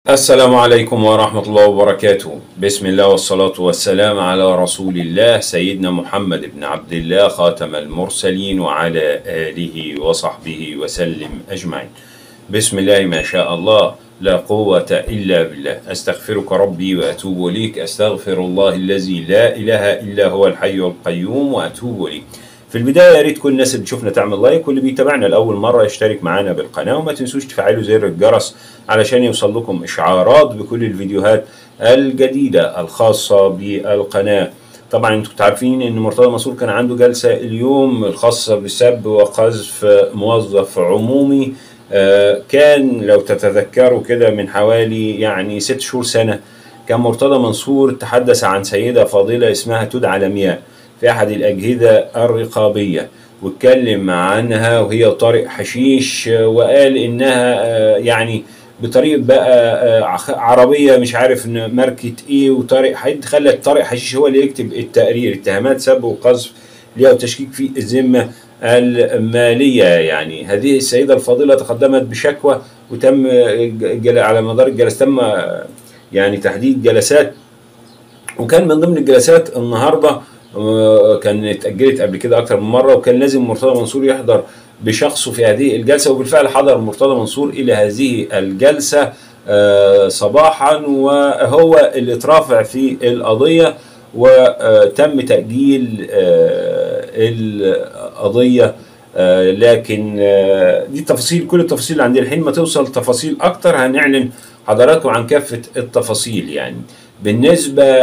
السلام عليكم ورحمة الله وبركاته بسم الله والصلاة والسلام على رسول الله سيدنا محمد بن عبد الله خاتم المرسلين وعلى آله وصحبه وسلم أجمعين بسم الله ما شاء الله لا قوة إلا بالله أستغفرك ربي وأتوب إليك أستغفر الله الذي لا إله إلا هو الحي القيوم وأتوب إليه في البداية يا ريت كل الناس اللي بتشوفنا تعمل لايك واللي بيتابعنا لأول مرة يشترك معانا بالقناة وما تنسوش تفعلوا زر الجرس علشان يوصل لكم إشعارات بكل الفيديوهات الجديدة الخاصة بالقناة طبعا انتم عارفين ان مرتضى منصور كان عنده جلسة اليوم الخاصة بسب وقذف موظف عمومي آه، كان لو تتذكروا كده من حوالي يعني ست شهور سنة كان مرتضى منصور تحدث عن سيدة فاضلة اسمها تدعى لمياء في أحد الأجهزة الرقابية واتكلم عنها وهي طارق حشيش آه، وقال إنها آه، يعني بطريقة بقى آه، عخ- عربية مش عارف إن ماركة إيه وطارق حد خلت طارق حشيش هو اللي يكتب التقرير اتهامات سب وقذف ليها وتشكيك في الذمة المالية يعني هذه السيدة الفاضلة تقدمت بشكوى وتم جل- على مدار الجلسة تم يعني تحديد جلسات وكان من ضمن الجلسات النهارده آه، كان اتأجلت قبل كده أكتر من مرة وكان لازم مرتضى منصور يحضر بشخصه في هذه الجلسة وبالفعل حضر مرتضى منصور إلى هذه الجلسة آه، صباحا وهو اللي اترافع في القضية وتم تأجيل آه، القضية آه، لكن آه، دي تفاصيل كل التفاصيل اللي عندنا الحين ما توصل تفاصيل أكتر هنعلن حضراتكم عن كافة التفاصيل يعني بالنسبة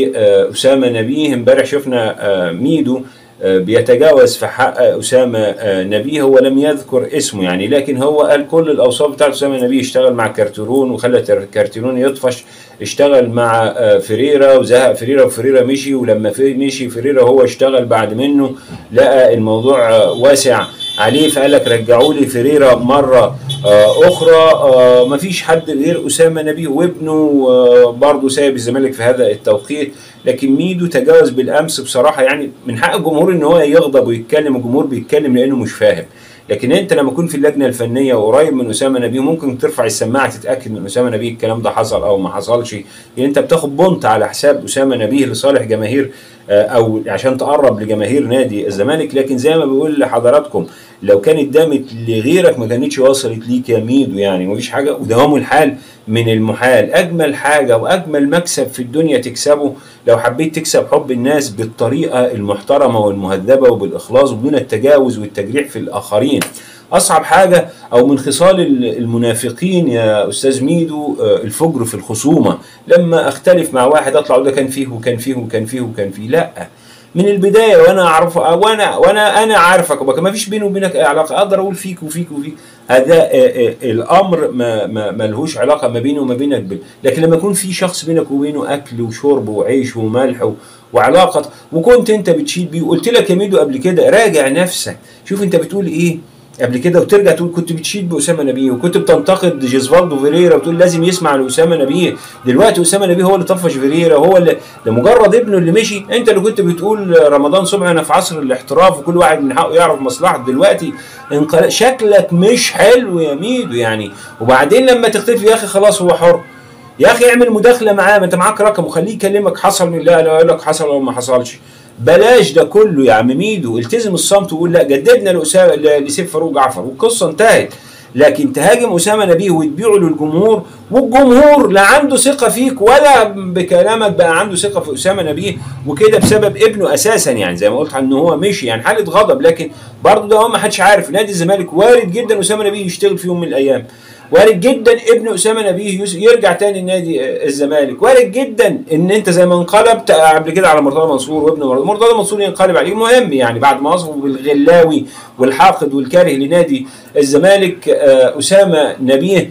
لأسامة نبيه امبارح شفنا آه، ميدو آه، بيتجاوز في حق أسامة آه، نبيه هو لم يذكر اسمه يعني لكن هو قال كل الأوصاف بتاعت أسامة نبيه اشتغل مع كارتيرون وخلى تر- كارتيرون يطفش اشتغل مع آه، فريرا وزهق فريرا وفريرا مشي ولما في مشي فريرا هو اشتغل بعد منه لقى الموضوع آه، واسع عليه فقال لك رجعوا لي فريرا مره آه، اخرى آه، مفيش حد غير اسامه نبيه وابنه آه، برضه سايب الزمالك في هذا التوقيت لكن ميدو تجاوز بالامس بصراحه يعني من حق الجمهور ان هو يغضب ويتكلم الجمهور بيتكلم لانه مش فاهم لكن انت لما تكون في اللجنه الفنيه وقريب من اسامه نبيه ممكن ترفع السماعه تتاكد من اسامه نبيه الكلام ده حصل او ما حصلش يعني انت بتاخد بونت على حساب اسامه نبيه لصالح جماهير آه، او عشان تقرب لجماهير نادي الزمالك لكن زي ما بقول لحضراتكم لو كانت دامت لغيرك ما كانتش وصلت ليك يا ميدو يعني مفيش حاجه ودوام الحال من المحال اجمل حاجه واجمل مكسب في الدنيا تكسبه لو حبيت تكسب حب الناس بالطريقه المحترمه والمهذبه وبالاخلاص وبدون التجاوز والتجريح في الاخرين اصعب حاجه او من خصال ال- المنافقين يا استاذ ميدو آه، الفجر في الخصومه لما اختلف مع واحد اطلع أقول ده كان فيه وكان فيه وكان فيه وكان فيه لا من البدايه وانا اعرف وانا وانا انا عارفك وبك- ما فيش بيني وبينك اي علاقه اقدر اقول فيك وفيك وفيك هذا آه، آه، الامر ما ما ما لهوش علاقه ما بيني وما بينك بال- لكن لما يكون في شخص بينك وبينه اكل وشرب وعيش وملح و- وعلاقه وكنت انت بتشيد بيه وقلت لك يا ميدو قبل كده راجع نفسك شوف انت بتقول ايه قبل كده وترجع تقول كنت بتشيد باسامه نبيه وكنت بتنتقد جيزفالدو فيريرا وتقول لازم يسمع لاسامه نبيه دلوقتي اسامه نبيه هو اللي طفش فيريرا هو اللي لمجرد ابنه اللي مشي انت اللي كنت بتقول رمضان صبحي انا في عصر الاحتراف وكل واحد من حقه يعرف مصلحته دلوقتي انقل... شكلك مش حلو يا ميدو يعني وبعدين لما تختلف يا اخي خلاص هو حر يا اخي اعمل مداخله معاه ما انت معاك رقم وخليه يكلمك حصل من لا لا يقول لك حصل او ما حصلش بلاش ده كله يا عم ميدو التزم الصمت وقول لا جددنا لأسامة ل- لسيف فاروق جعفر والقصه انتهت لكن تهاجم اسامه نبيه وتبيعه للجمهور والجمهور لا عنده ثقه فيك ولا بكلامك بقى عنده ثقه في اسامه نبيه وكده بسبب ابنه اساسا يعني زي ما قلت ان هو مشي يعني حاله غضب لكن برضه ده هو ما حدش عارف نادي الزمالك وارد جدا اسامه نبيه يشتغل في يوم من الايام وارد جدا ابن اسامه نبيه يس- يرجع تاني لنادي آه، الزمالك وارد جدا ان انت زي ما انقلبت قبل كده على مرتضى منصور وابن مرتضى مرتضى منصور ينقلب عليه مهم يعني بعد ما وصفه بالغلاوي والحاقد والكاره لنادي الزمالك آه، اسامه نبيه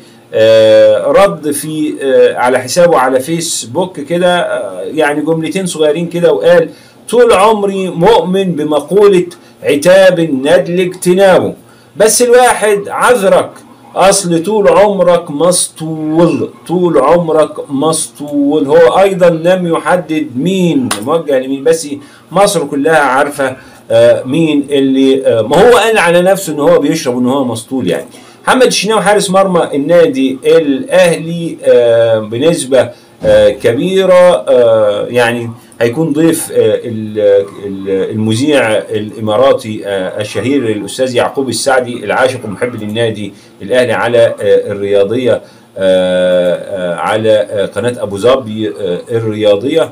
آه، رد في آه، على حسابه على فيسبوك كده آه، يعني جملتين صغيرين كده وقال طول عمري مؤمن بمقولة عتاب الندل اجتنابه بس الواحد عذرك اصل طول عمرك مسطول طول عمرك مسطول هو ايضا لم يحدد مين موجه لمين بس مصر كلها عارفه آه، مين اللي آه، ما هو قال على نفسه ان هو بيشرب ان هو مسطول يعني محمد الشناوي حارس مرمى النادي الاهلي بنسبه كبيره يعني هيكون ضيف المذيع الاماراتي الشهير الاستاذ يعقوب السعدي العاشق المحب للنادي الاهلي على الرياضيه على قناه ابو ظبي الرياضيه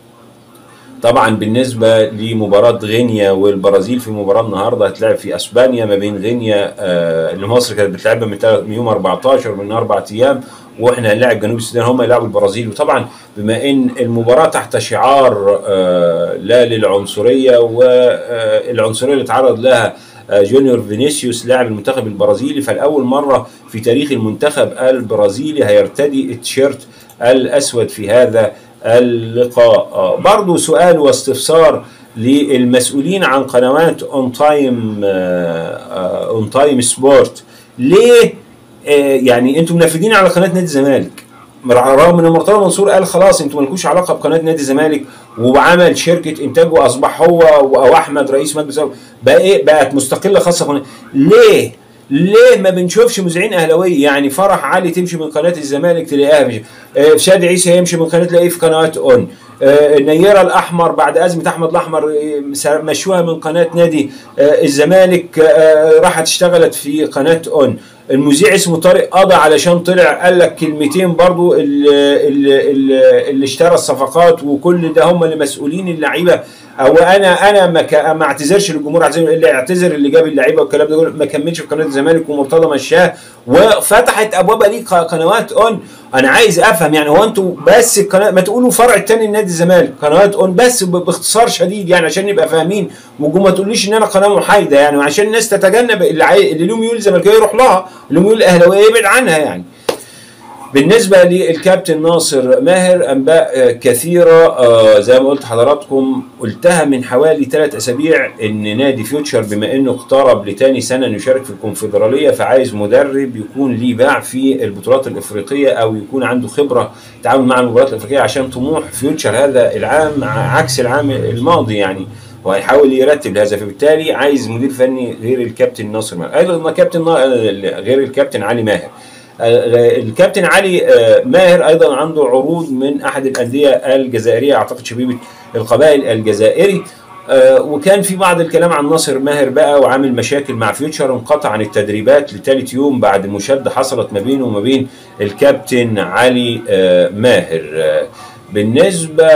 طبعا بالنسبه لمباراه غينيا والبرازيل في مباراه النهارده هتلعب في اسبانيا ما بين غينيا اللي مصر كانت بتلعبها من يوم 14 من اربع ايام واحنا هنلاعب جنوب السودان هم يلعبوا البرازيل وطبعا بما ان المباراه تحت شعار لا للعنصريه والعنصريه اللي تعرض لها جونيور فينيسيوس لاعب المنتخب البرازيلي فالاول مره في تاريخ المنتخب البرازيلي هيرتدي التيشيرت الاسود في هذا اللقاء برضو سؤال واستفسار للمسؤولين عن قنوات اون تايم اون تايم سبورت ليه يعني انتم منفذين على قناه نادي الزمالك رغم ان مرتضى منصور قال خلاص انتم مالكوش علاقه بقناه نادي الزمالك وعمل شركه انتاج واصبح هو او احمد رئيس مجلس بقى ايه بقت مستقله خاصه قناه ليه؟ ليه ما بنشوفش مذيعين اهلاويه يعني فرح علي تمشي من قناه الزمالك تلاقيها آه شادي عيسى يمشي من قناه تلاقيه في قناه اون آه نيره الاحمر بعد ازمه احمد الاحمر مشوها من قناه نادي آه الزمالك راحت اشتغلت في قناه اون المذيع اسمه طارق قضى علشان طلع قال لك كلمتين برضو اللي, اللي, اللي اشترى الصفقات وكل ده هم اللي مسؤولين اللعيبه او انا انا ما, ما اعتذرش للجمهور اعتذر اللي اعتذر اللي جاب اللعيبه والكلام ده ما كملش في قناه الزمالك ومرتضى مشاه وفتحت ابوابها ليه قنوات اون انا عايز افهم يعني هو انتوا بس القناه ما تقولوا فرع الثاني لنادي الزمالك قنوات اون بس باختصار شديد يعني عشان نبقى فاهمين وما تقوليش ان انا قناه محايده يعني وعشان الناس تتجنب اللي, عاي... اللي له ميول زملكاويه يروح لها اللي ميول اهلاويه يبعد عنها يعني بالنسبة للكابتن ناصر ماهر أنباء كثيرة زي ما قلت حضراتكم قلتها من حوالي ثلاث أسابيع إن نادي فيوتشر بما إنه اقترب لتاني سنة إنه يشارك في الكونفدرالية فعايز مدرب يكون ليه باع في البطولات الإفريقية أو يكون عنده خبرة تعامل مع المباريات الإفريقية عشان طموح فيوتشر هذا العام عكس العام الماضي يعني وهيحاول يرتب هذا فبالتالي عايز مدير فني غير الكابتن ناصر ماهر أيضا كابتن غير الكابتن علي ماهر الكابتن علي ماهر ايضا عنده عروض من احد الانديه الجزائريه اعتقد شبيبه القبائل الجزائري وكان في بعض الكلام عن ناصر ماهر بقى وعامل مشاكل مع فيوتشر انقطع عن التدريبات لثالث يوم بعد مشاده حصلت ما بينه وما بين الكابتن علي ماهر بالنسبه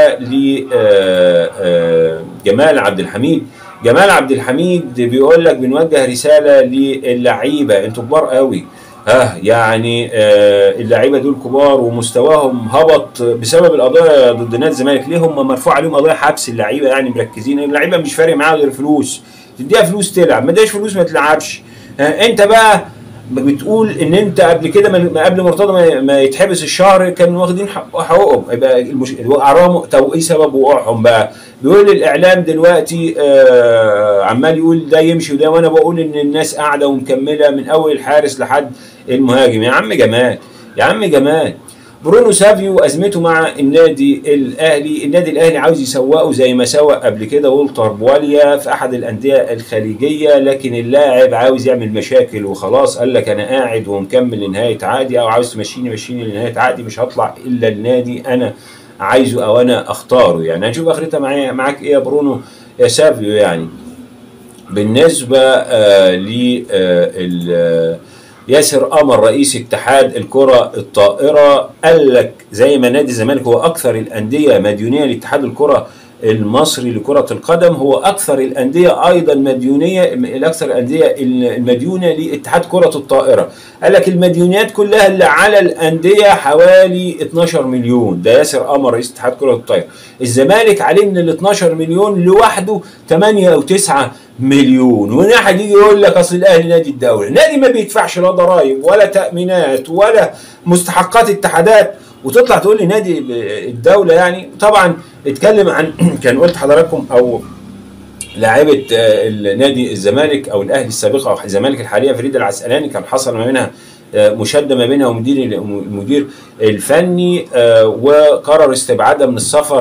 لجمال عبد الحميد جمال عبد الحميد بيقول لك بنوجه رساله للعيبه انتوا كبار قوي ها يعني آه اللعيبه دول كبار ومستواهم هبط بسبب القضايا ضد نادي الزمالك ليه هم مرفوع عليهم قضايا حبس اللعيبه يعني مركزين اللعيبه مش فارق معاها غير فلوس تديها فلوس تلعب ما اديهاش فلوس ما تلعبش آه انت بقى بتقول ان انت قبل كده ما قبل مرتضى ما يتحبس الشهر كانوا واخدين حقوقهم يبقى المش... اعرام طب ايه سبب وقوعهم بقى؟ بيقول الاعلام دلوقتي آه عمال يقول ده يمشي وده وانا بقول ان الناس قاعده ومكمله من اول الحارس لحد المهاجم يا عم جمال يا عم جمال برونو سافيو ازمته مع النادي الاهلي النادي الاهلي عاوز يسوقه زي ما سوق قبل كده والتر بواليا في احد الانديه الخليجيه لكن اللاعب عاوز يعمل مشاكل وخلاص قال لك انا قاعد ومكمل لنهايه عقدي او عاوز تمشيني مشيني لنهايه عقدي مش هطلع الا النادي انا عايزه او انا اختاره يعني هنشوف اخرتها معايا معاك ايه يا برونو يا سافيو يعني بالنسبه آه ل آه ياسر قمر رئيس اتحاد الكرة الطائرة قال لك زي ما نادي الزمالك هو أكثر الأندية مديونية لاتحاد الكرة المصري لكرة القدم هو أكثر الأندية أيضا مديونية الأكثر الأندية المديونة لاتحاد كرة الطائرة قال لك المديونيات كلها اللي على الأندية حوالي 12 مليون ده ياسر قمر رئيس اتحاد كرة الطائرة الزمالك عليه من ال 12 مليون لوحده 8 أو 9 مليون وناحد يجي يقول لك اصل الاهلي نادي الدوله، نادي ما بيدفعش لا ضرائب ولا تامينات ولا مستحقات اتحادات وتطلع تقول لي نادي الدوله يعني طبعا اتكلم عن كان قلت حضراتكم او لاعيبه نادي الزمالك او الاهلي السابقه او الزمالك الحاليه فريده العسقلاني كان حصل ما بينها مشاده ما بينها ومدير المدير الفني وقرر استبعادها من السفر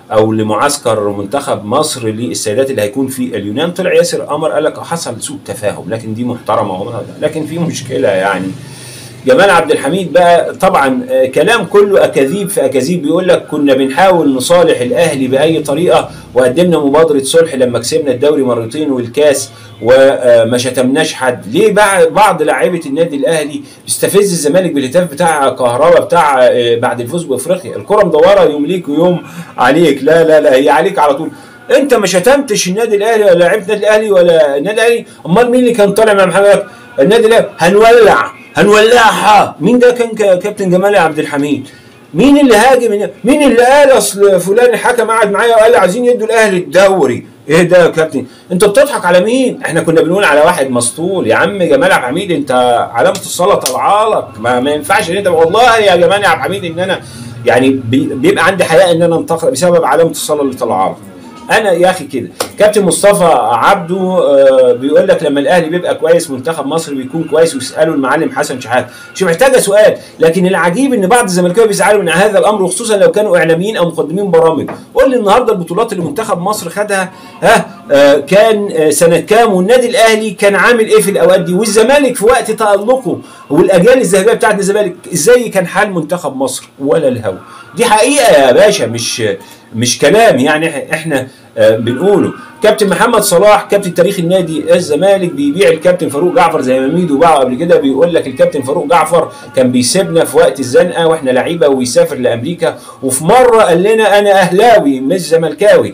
او لمعسكر منتخب مصر للسيدات اللي هيكون في اليونان طلع ياسر قمر قال لك حصل سوء تفاهم لكن دي محترمه عمرها لكن في مشكله يعني جمال عبد الحميد بقى طبعا آه، كلام كله اكاذيب في اكاذيب بيقول لك كنا بنحاول نصالح الاهلي باي طريقه وقدمنا مبادره صلح لما كسبنا الدوري مرتين والكاس وما شتمناش حد ليه بقى بعض لاعيبه النادي الاهلي بيستفز الزمالك بالهتاف بتاع كهربا بتاع آه، بعد الفوز بافريقيا الكره مدوره يوم ليك ويوم عليك لا لا لا هي عليك على طول انت ما شتمتش النادي الاهلي ولا لعيبه النادي الاهلي ولا النادي الاهلي امال مين اللي كان طالع مع محمد النادي الاهلي هنولع هنولعها مين ده كان ك- كابتن جمال عبد الحميد مين اللي هاجم مين اللي قال اصل فلان الحكم قعد معايا وقال عايزين يدوا الاهلي الدوري ايه ده يا كابتن انت بتضحك على مين احنا كنا بنقول على واحد مسطول يا عم جمال عبد الحميد انت علامه الصلاه طالعه لك ما, ما ينفعش ان انت والله يا جمال يا عبد الحميد ان انا يعني بي- بيبقى عندي حياء ان انا انتقد بسبب علامه الصلاه اللي طالعه لك انا يا اخي كده كابتن مصطفى عبده آه، بيقول لك لما الاهلي بيبقى كويس منتخب مصر بيكون كويس ويسالوا المعلم حسن شحاته مش محتاجه سؤال لكن العجيب ان بعض الزملكاويه بيزعلوا من هذا الامر وخصوصا لو كانوا اعلاميين او مقدمين برامج قول لي النهارده البطولات اللي منتخب مصر خدها ها آه، كان آه، سنه كام والنادي الاهلي كان عامل ايه في الاوقات دي والزمالك في وقت تالقه والاجيال الذهبيه بتاعت الزمالك ازاي كان حال منتخب مصر ولا الهوى دي حقيقه يا باشا مش مش كلام يعني إح- احنا آه، بنقوله كابتن محمد صلاح كابتن تاريخ النادي الزمالك بيبيع الكابتن فاروق جعفر زي ما ميدو باعه قبل كده بيقول لك الكابتن فاروق جعفر كان بيسيبنا في وقت الزنقه واحنا لعيبه ويسافر لامريكا وفي مره قال لنا انا اهلاوي مش زملكاوي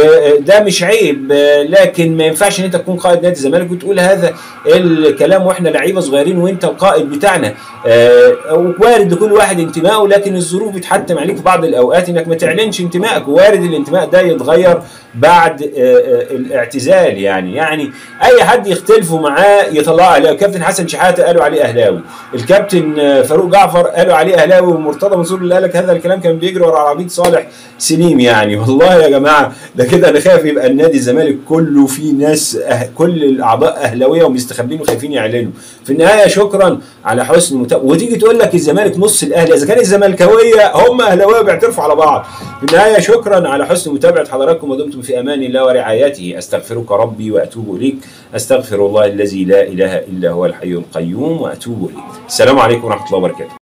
وده مش عيب آه، لكن ما ينفعش ان انت تكون قائد نادي الزمالك وتقول هذا الكلام واحنا لعيبه صغيرين وانت القائد بتاعنا آه، وارد لكل واحد انتمائه لكن الظروف بتحتم عليك في بعض الاوقات انك ما تعلنش انتمائك وارد الانتماء ده يتغير بعد آه، آه، الاعتزال يعني يعني اي حد يختلفوا معاه يطلعوا عليه الكابتن حسن شحاته قالوا عليه اهلاوي الكابتن آه، فاروق جعفر قالوا عليه اهلاوي ومرتضى منصور اللي قال لك هذا الكلام كان بيجري ورا عبيد صالح سليم يعني والله يا جماعه ده كده انا خايف يبقى النادي الزمالك كله فيه ناس أه كل الاعضاء اهلاويه ومستخبين وخايفين يعلنوا في النهايه شكرا على حسن المتابعه وتيجي تقول لك الزمالك نص الاهلي اذا كان الزملكاويه هم اهلاويه بيعترفوا على بعض في النهايه شكرا على حسن متابعه حضراتكم ودمتم في امان الله ورعايته استغفرك ربي واتوب اليك استغفر الله الذي لا اله الا هو الحي القيوم واتوب اليه السلام عليكم ورحمه الله وبركاته